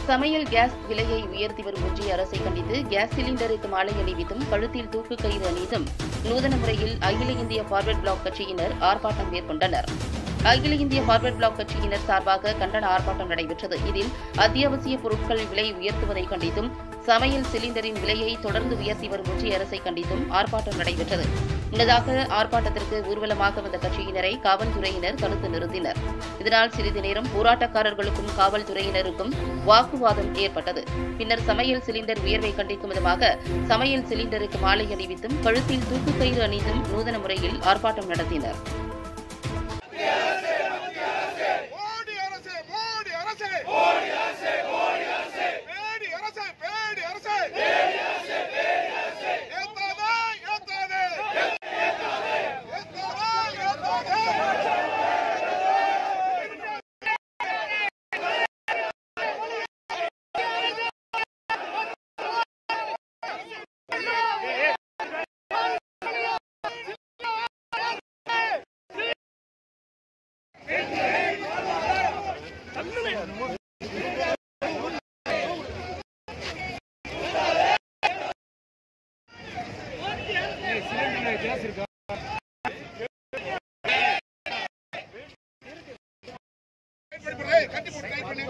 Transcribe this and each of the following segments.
சமையல் கேஸ் விலையை உயர்த்தி வரும் ஒன்றிய அரசை கண்டித்து கேஸ் சிலிண்டருக்கு மாலை அணிவித்தும் கழுத்தில் தூக்கு கயிறு அணிந்தும் நூதன முறையில் அகில இந்திய பார்வர்ட் பிளாக் கட்சியினர் ஆர்ப்பாட்டம் மேற்கொண்டனர் அகில இந்திய பார்வர்ட் பிளாக் கட்சியினர் சார்பாக கண்டன ஆர்ப்பாட்டம் நடைபெற்றது இதில் அத்தியாவசிய பொருட்கள் விலை உயர்த்துவதை கண்டித்தும் சமையல் சிலிண்டரின் விலையை தொடர்ந்து உயர்த்தி வரும் ஒன்றிய அரசை கண்டித்தும் ஆர்ப்பாட்டம் நடைபெற்றது முன்னதாக ஆர்ப்பாட்டத்திற்கு ஊர்வலமாக வந்த கட்சியினரை காவல்துறையினர் தடுத்து நிறுத்தினர் இதனால் சிறிது நேரம் போராட்டக்காரர்களுக்கும் காவல்துறையினருக்கும் வாக்குவாதம் ஏற்பட்டது பின்னர் சமையல் சிலிண்டர் உயர்வை கண்டிக்கும் விதமாக சமையல் சிலிண்டருக்கு மாலை அணிவித்தும் கழுத்தில் தூக்கு கயிறு அணிந்தும் நூதன முறையில் ஆர்ப்பாட்டம் நடத்தினர் மோடி அரசே மோடி அரசே மோடி அரசே மோடி அரசே பேடி அரசே பேடி அரசே பேடி அரசே பேடி அரசே ஏத்தாதே ஏத்தாதே ஏத்தாதே ஏத்தாதே கட்டி போட்டு டைட் பண்ணி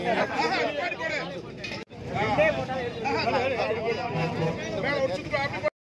மேல ஒரு சுத்து அப்படி